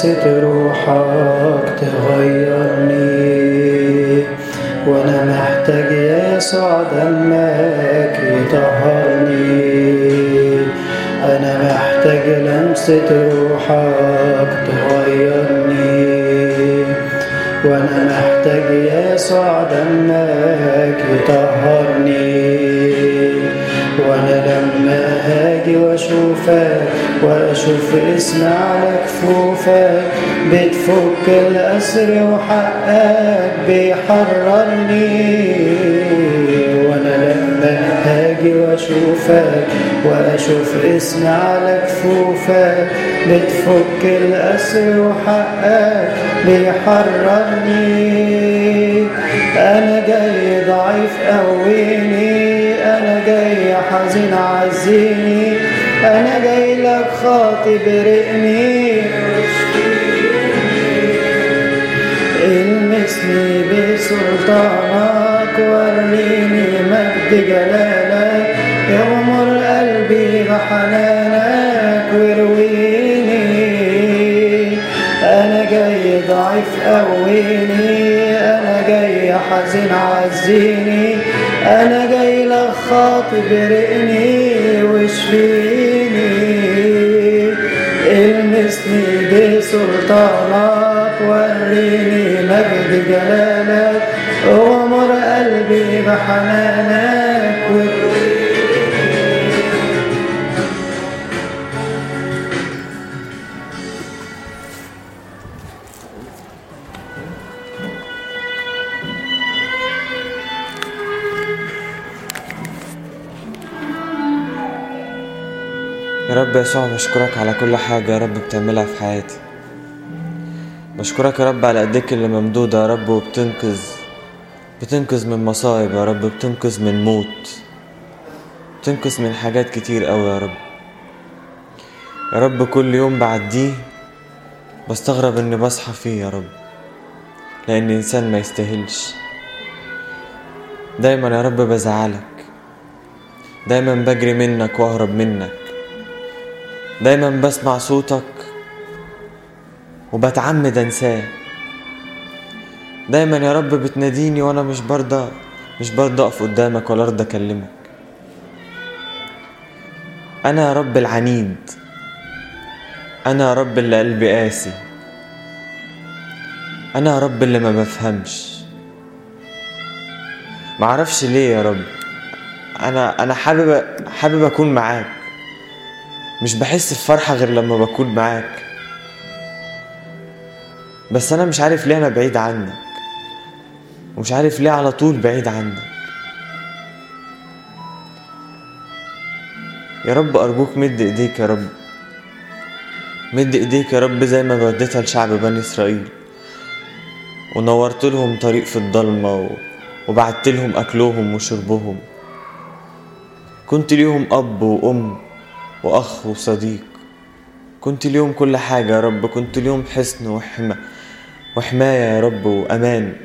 لمسة روحك تغيرني وانا محتاج يسوع دمك يطهرني انا محتاج لمسة روحك تغيرني وانا محتاج يسوع دمك يطهرني وانا لما هاجي واشوفك واشوف اسم على كفوفك بتفك الاسر وحقك بيحررني وانا لما هاجي واشوفك واشوف اسم على كفوفك بتفك الاسر وحقك بيحررني انا جاي ضعيف قويني انا جاي حزين عزيني انا جاي لك خاطي برقني المسني بسلطانك وريني مجد جلالك يغمر قلبي بحنانك ورويني انا جاي ضعيف قويني انا جاي حزين عزيني انا جاي لك خاطي برقني واشفيني المسني بسلطانك وريني مجد جلالك وامر قلبي بحنانك ورويني يا رب يسوع بشكرك على كل حاجة يا رب بتعملها في حياتي بشكرك يا رب على ايديك اللي ممدودة يا رب وبتنقذ بتنقذ من مصايب يا رب بتنقذ من موت بتنقذ من حاجات كتير قوي يا رب يا رب كل يوم بعديه بستغرب اني بصحى فيه يا رب لان انسان ما يستاهلش دايما يا رب بزعلك دايما بجري منك واهرب منك دايما بسمع صوتك وبتعمد انساه دايما يا رب بتناديني وانا مش برضى مش برضى اقف قدامك ولا ارضى اكلمك انا يا رب العنيد انا يا رب اللي قلبي قاسي انا يا رب اللي ما بفهمش معرفش ليه يا رب انا انا حابب حابب اكون معاك مش بحس بفرحة غير لما بكون معاك بس انا مش عارف ليه انا بعيد عنك ومش عارف ليه على طول بعيد عنك يا رب ارجوك مد ايديك يا رب مد ايديك يا رب زي ما وديتها لشعب بني اسرائيل ونورت لهم طريق في الضلمة و... وبعت لهم اكلهم وشربهم كنت ليهم اب وام واخ وصديق كنت ليهم كل حاجة يا رب كنت ليهم حصن وحما وحماية يا رب وأمان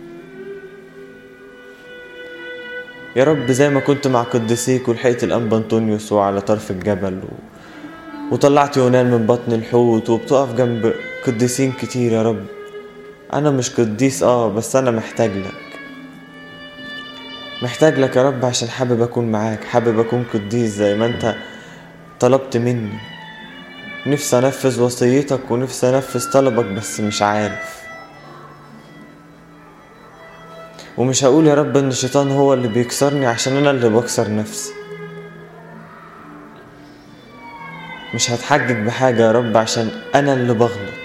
يا رب زي ما كنت مع قديسيك ولحقت الأنبا أنطونيوس وعلى طرف الجبل و... وطلعت يونان من بطن الحوت وبتقف جنب قديسين كتير يا رب أنا مش قديس اه بس أنا محتاج لك محتاج لك يا رب عشان حابب أكون معاك حابب أكون قديس زي ما أنت طلبت مني نفسي انفذ وصيتك ونفسي انفذ طلبك بس مش عارف ومش هقول يا رب ان الشيطان هو اللي بيكسرني عشان انا اللي بكسر نفسي مش هتحجج بحاجة يا رب عشان انا اللي بغلط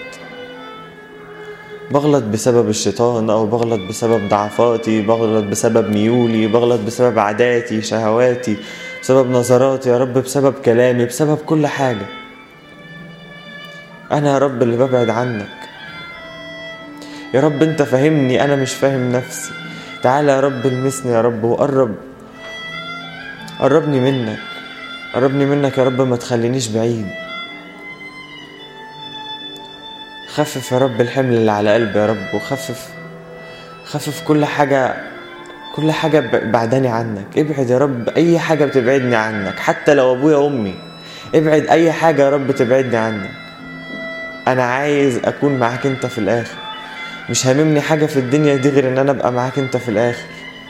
بغلط بسبب الشيطان او بغلط بسبب ضعفاتي بغلط بسبب ميولي بغلط بسبب عاداتي شهواتي بسبب نظراتي يا رب بسبب كلامي بسبب كل حاجة أنا يا رب اللي ببعد عنك يا رب أنت فاهمني أنا مش فاهم نفسي تعالى يا رب المسني يا رب وقرب قربني منك قربني منك يا رب ما تخلينيش بعيد خفف يا رب الحمل اللي على قلبي يا رب وخفف خفف كل حاجة كل حاجة بعداني عنك ابعد يا رب أي حاجة بتبعدني عنك حتى لو أبويا وأمي ابعد أي حاجة يا رب تبعدني عنك انا عايز اكون معاك انت في الاخر مش هاممني حاجة في الدنيا دي غير ان انا ابقى معاك انت في الاخر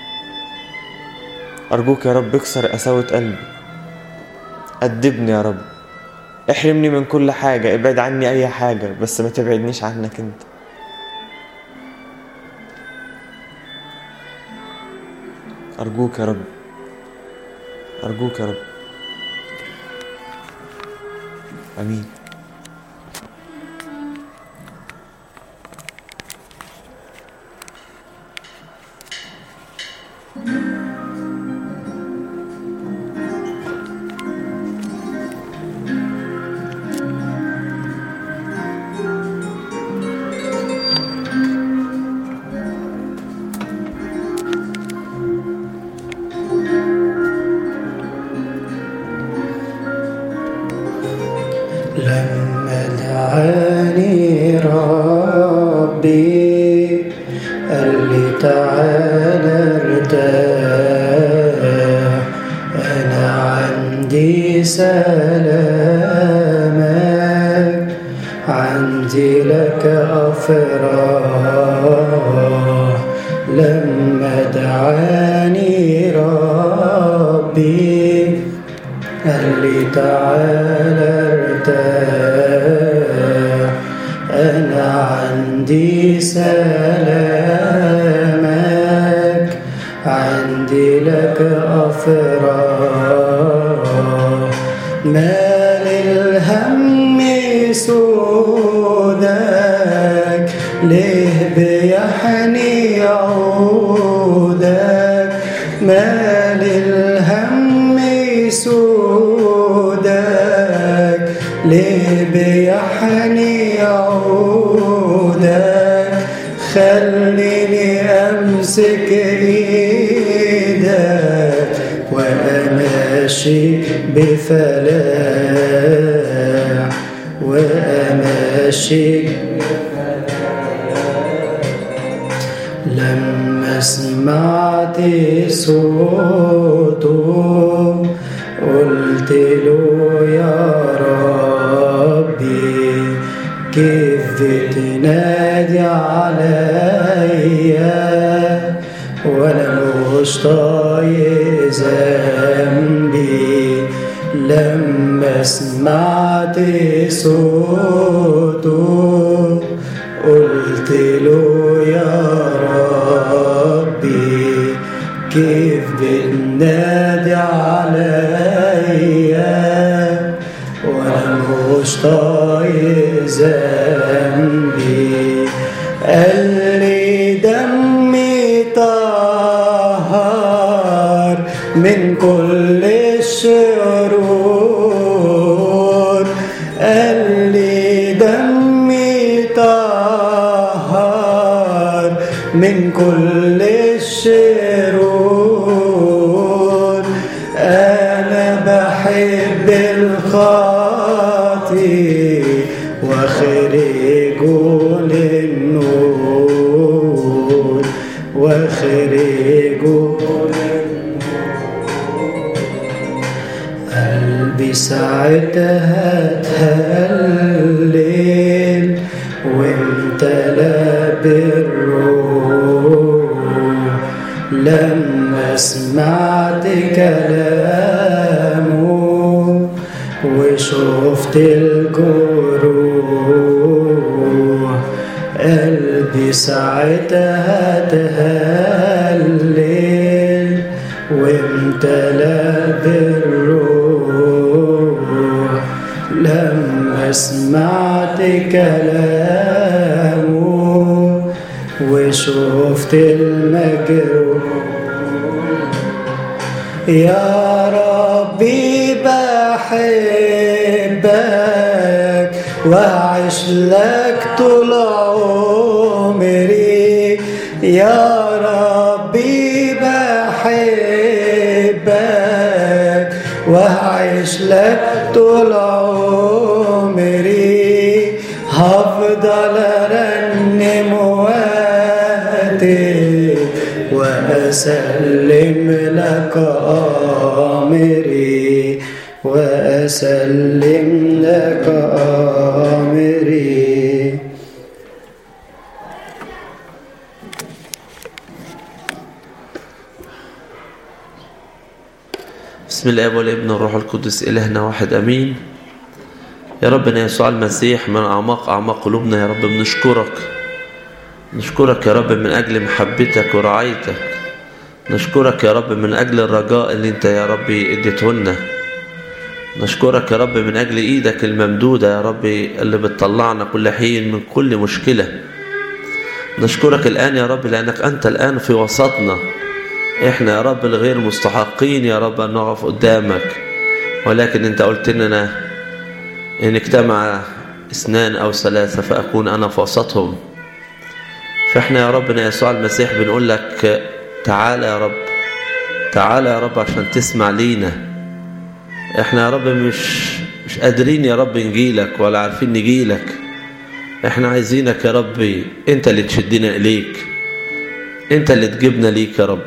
ارجوك يا رب اكسر قساوة قلبي أدبني يا رب احرمني من كل حاجة ابعد عني اي حاجة بس ما تبعدنيش عنك انت ارجوك يا رب ارجوك يا رب امين لما دعاني ربي قال لي تعالى ارتاح انا عندي سلامك عندي لك افراح لما دعاني ربي قال لي تعالى ارتاح انا عندي سلامك عندي لك افراح ما للهم سودك ليه بيحني عودك ما للهم سودك ليه بيحني عودك خليني امسك ايدك واماشي بفلاح واماشي لما سمعت صوته قلت له يا ربي كيف بتنادي عليا وانا مش طايق ذنبي لما سمعت صوته قلت له يا ربي كيف بتنادي عليا وانا مش طايق ذنبي قال لي دمي طهر من كل الشرور قال لي دمي طهر من كل الشرور انا بحب الخاطي واخرجه للنور واخرجه قلبي ساعتها تهلل وامتلأ بالروح لما سمعت كلامه وشفت الجروح قلبي ساعتها تهلل وامتلأ بالروح لما سمعت كلامه وشفت المجروح يا ربي بحبك وأعيش لك طول عمري يا ربي بحبك وأعيش لك طول عمري هفضل أرنم وقتي وأسلم لك أمري وأسلم لك أمري بسم الله والابن والروح القدس إلهنا واحد أمين يا ربنا يسوع المسيح من أعماق أعماق قلوبنا يا رب بنشكرك نشكرك يا رب من أجل محبتك ورعايتك نشكرك يا رب من أجل الرجاء اللي أنت يا رب اديته لنا نشكرك يا رب من أجل إيدك الممدودة يا رب اللي بتطلعنا كل حين من كل مشكلة نشكرك الآن يا رب لأنك أنت الآن في وسطنا إحنا يا رب الغير مستحقين يا رب أن نقف قدامك ولكن أنت قلت لنا إن اجتمع اثنان أو ثلاثة فأكون أنا في وسطهم فإحنا يا ربنا يسوع المسيح بنقول لك تعالى يا رب تعالى يا رب عشان تسمع لينا احنا يا رب مش مش قادرين يا رب نجيلك ولا عارفين نجيلك احنا عايزينك يا ربي انت اللي تشدنا اليك انت اللي تجيبنا ليك يا رب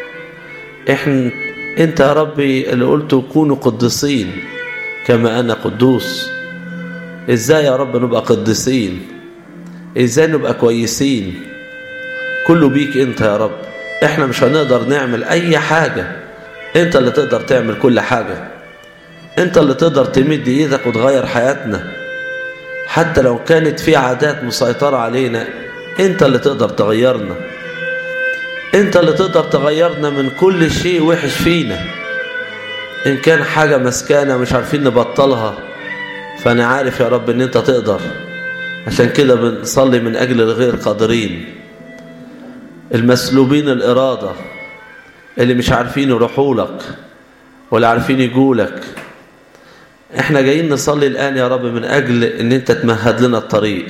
احنا انت يا ربي اللي قلت كونوا قديسين كما انا قدوس ازاي يا رب نبقى قديسين ازاي نبقى كويسين كله بيك انت يا رب احنا مش هنقدر نعمل اي حاجة انت اللي تقدر تعمل كل حاجة انت اللي تقدر تمد ايدك وتغير حياتنا حتى لو كانت في عادات مسيطرة علينا انت اللي تقدر تغيرنا انت اللي تقدر تغيرنا من كل شيء وحش فينا ان كان حاجة مسكانة مش عارفين نبطلها فانا عارف يا رب ان انت تقدر عشان كده بنصلي من اجل الغير قادرين المسلوبين الارادة اللي مش عارفين يروحوا لك ولا عارفين يجولك احنا جايين نصلي الآن يا رب من أجل ان انت تمهد لنا الطريق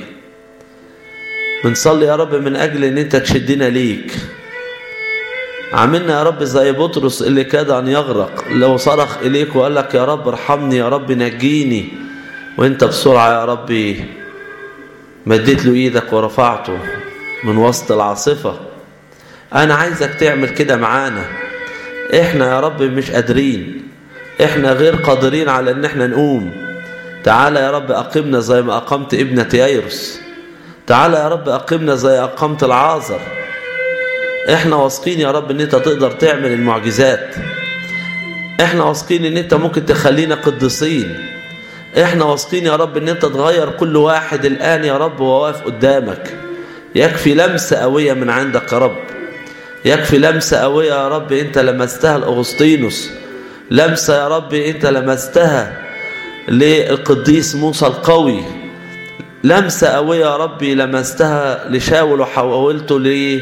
بنصلي يا رب من أجل ان انت تشدنا ليك عاملنا يا رب زي بطرس اللي كاد أن يغرق لو صرخ إليك وقال لك يا رب ارحمني يا رب نجيني وانت بسرعة يا ربي مديت له ايدك ورفعته من وسط العاصفة انا عايزك تعمل كده معانا احنا يا رب مش قادرين احنا غير قادرين على ان احنا نقوم تعالى يا رب اقمنا زي ما اقمت ابنة ييروس تعالى يا رب اقمنا زي اقمت العازر احنا واثقين يا رب ان انت تقدر تعمل المعجزات احنا واثقين ان انت ممكن تخلينا قديسين احنا واثقين يا رب ان انت تغير كل واحد الان يا رب وهو واقف قدامك يكفي لمسة قوية من عندك يا رب يكفي لمسة قوية يا رب انت لمستها لأغسطينوس لمسة يا رب انت لمستها للقديس موسى القوي لمسة قوية يا ربي لمستها لشاول وحولته ل...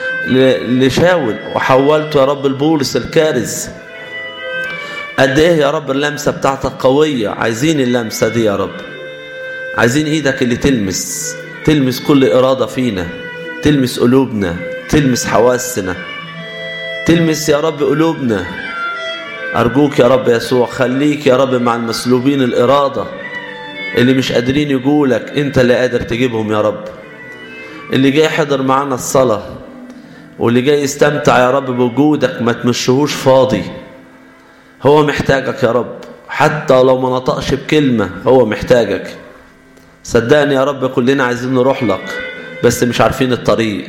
لشاول وحولته يا رب البولس الكارز قد ايه يا رب اللمسة بتاعتك قوية عايزين اللمسة دي يا رب عايزين ايدك اللي تلمس تلمس كل إرادة فينا تلمس قلوبنا تلمس حواسنا تلمس يا رب قلوبنا أرجوك يا رب يسوع خليك يا رب مع المسلوبين الإرادة اللي مش قادرين يقولك أنت اللي قادر تجيبهم يا رب اللي جاي حضر معانا الصلاة واللي جاي يستمتع يا رب بوجودك ما تمشيهوش فاضي هو محتاجك يا رب حتى لو ما نطقش بكلمة هو محتاجك صدقني يا رب كلنا عايزين نروح لك بس مش عارفين الطريق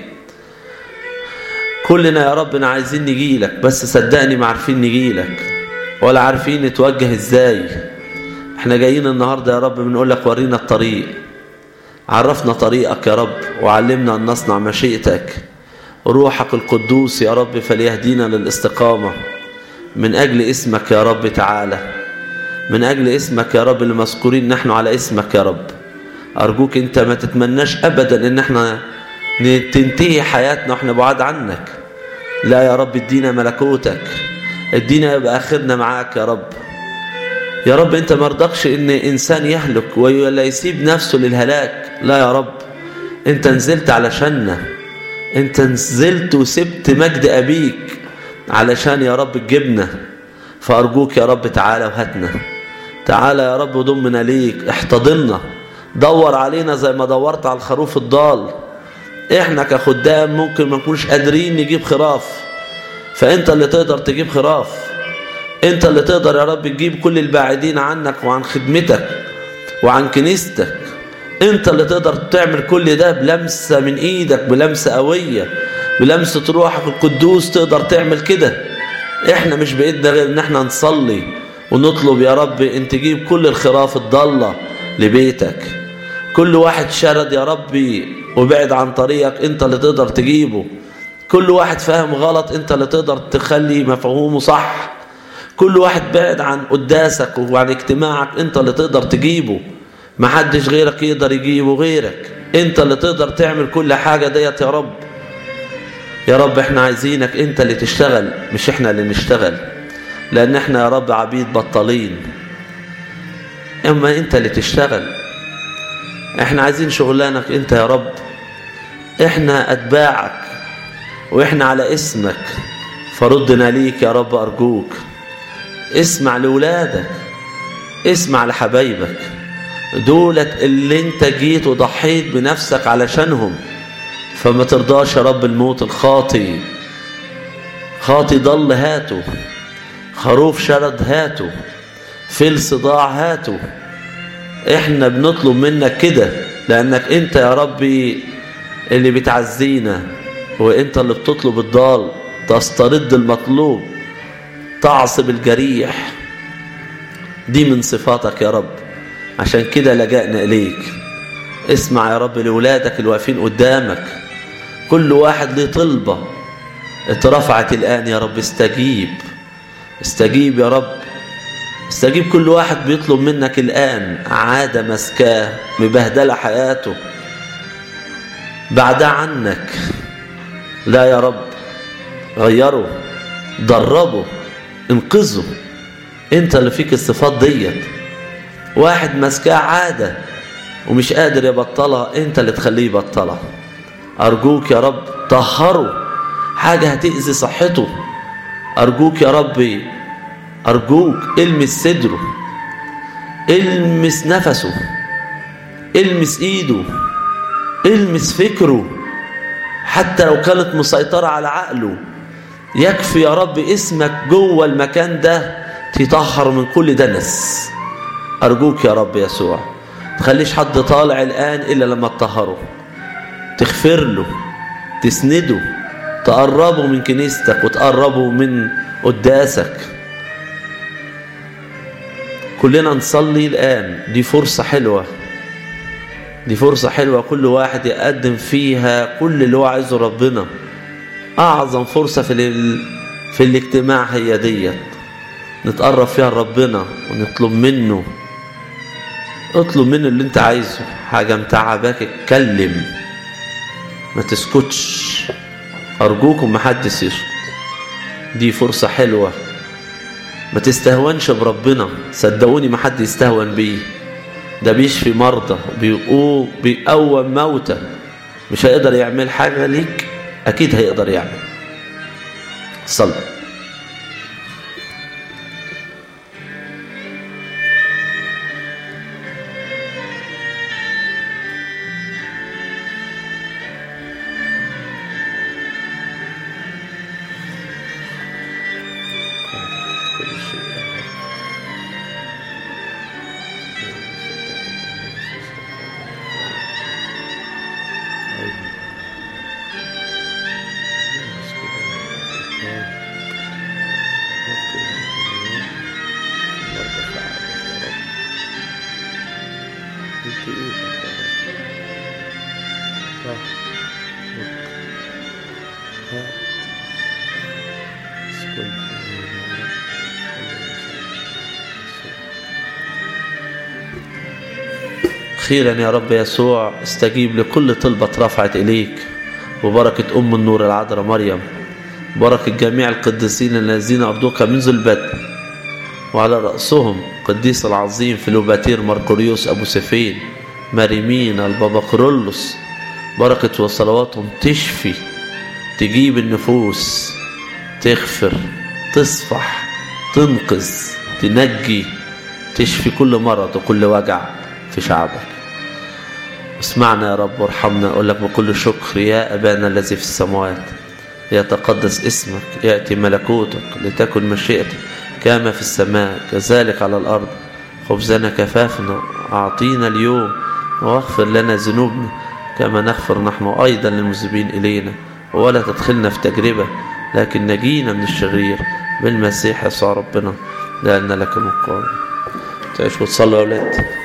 كلنا يا ربنا عايزين نجيلك بس صدقني ما عارفين نجيلك ولا عارفين نتوجه ازاي احنا جايين النهاردة يا رب بنقول لك ورينا الطريق عرفنا طريقك يا رب وعلمنا أن نصنع مشيئتك روحك القدوس يا رب فليهدينا للاستقامة من أجل اسمك يا رب تعالى من أجل اسمك يا رب اللي مذكورين نحن على اسمك يا رب أرجوك أنت ما تتمناش أبدا أن احنا تنتهي حياتنا واحنا بعاد عنك لا يا رب ادينا ملكوتك ادينا يبقى آخرنا معاك يا رب يا رب أنت مرضكش أن إنسان يهلك ولا يسيب نفسه للهلاك لا يا رب أنت نزلت علشاننا أنت نزلت وسبت مجد أبيك علشان يا رب تجيبنا فأرجوك يا رب تعالى وهاتنا تعالى يا رب ضمنا ليك احتضننا دور علينا زي ما دورت على الخروف الضال احنا كخدام ممكن ما نكونش قادرين نجيب خراف فانت اللي تقدر تجيب خراف انت اللي تقدر يا رب تجيب كل البعيدين عنك وعن خدمتك وعن كنيستك انت اللي تقدر تعمل كل ده بلمسة من ايدك بلمسة قوية بلمسة روحك القدوس تقدر تعمل كده احنا مش بإيدنا غير ان احنا نصلي ونطلب يا رب ان تجيب كل الخراف الضالة لبيتك كل واحد شرد يا ربي وبعد عن طريقك انت اللي تقدر تجيبه كل واحد فاهم غلط انت اللي تقدر تخلي مفهومه صح كل واحد بعد عن قداسك وعن اجتماعك انت اللي تقدر تجيبه محدش غيرك يقدر يجيبه غيرك انت اللي تقدر تعمل كل حاجة ديت يا رب يا رب احنا عايزينك انت اللي تشتغل مش احنا اللي نشتغل لان احنا يا رب عبيد بطالين اما انت اللي تشتغل احنا عايزين شغلانك انت يا رب احنا اتباعك واحنا على اسمك فردنا ليك يا رب ارجوك اسمع لولادك اسمع لحبايبك دولت اللي انت جيت وضحيت بنفسك علشانهم فما ترضاش يا رب الموت الخاطي خاطي ضل هاته خروف شرد هاته فيل صداع هاته احنا بنطلب منك كده لانك انت يا ربي اللي بتعزينا وانت اللي بتطلب الضال تسترد المطلوب تعصب الجريح دي من صفاتك يا رب عشان كده لجأنا إليك اسمع يا رب لولادك الواقفين قدامك كل واحد ليه طلبة اترفعت الآن يا رب استجيب استجيب يا رب استجيب كل واحد بيطلب منك الآن عادة مسكاه مبهدلة حياته بعدها عنك لا يا رب غيره دربه انقذه انت اللي فيك الصفات ديت واحد ماسكاه عادة ومش قادر يبطلها انت اللي تخليه يبطلها ارجوك يا رب طهره حاجة هتأذي صحته ارجوك يا ربي ارجوك المس صدره المس نفسه المس ايده المس فكره حتى لو كانت مسيطرة على عقله يكفي يا رب اسمك جوه المكان ده تطهر من كل دنس أرجوك يا رب يسوع تخليش حد طالع الآن إلا لما تطهره تغفر له تسنده تقربه من كنيستك وتقربه من قداسك كلنا نصلي الآن دي فرصة حلوة دي فرصة حلوة كل واحد يقدم فيها كل اللي هو عايزه ربنا أعظم فرصة في ال... في الاجتماع هي ديت نتقرب فيها لربنا ونطلب منه اطلب منه اللي انت عايزه حاجة متعباك اتكلم ما تسكتش أرجوكم محدش يسكت دي فرصة حلوة ما تستهونش بربنا صدقوني ما حد يستهون بيه ده بيشفي مرضى بيقوم بيقوم موتى مش هيقدر يعمل حاجة ليك أكيد هيقدر يعمل صلي أخيرا يا رب يسوع استجيب لكل طلبة رفعت إليك وبركة أم النور العذراء مريم بركة جميع القديسين الذين أرضوك منذ البدء وعلى رأسهم قديس العظيم فيلوباتير مرقوريوس أبو سفين مريمين البابا كرولوس بركة وصلواتهم تشفي تجيب النفوس تغفر تصفح تنقذ تنجي تشفي كل مرض وكل وجع في شعبك اسمعنا يا رب وارحمنا اقول لك بكل شكر يا ابانا الذي في السماوات يتقدس اسمك ياتي ملكوتك لتكن مشيئتك كما في السماء كذلك على الارض خبزنا كفافنا اعطينا اليوم واغفر لنا ذنوبنا كما نغفر نحن ايضا للمذنبين الينا ولا تدخلنا في تجربه لكن نجينا من الشرير بالمسيح يسوع ربنا لأن لك المقام تعيش وتصلي يا أولاد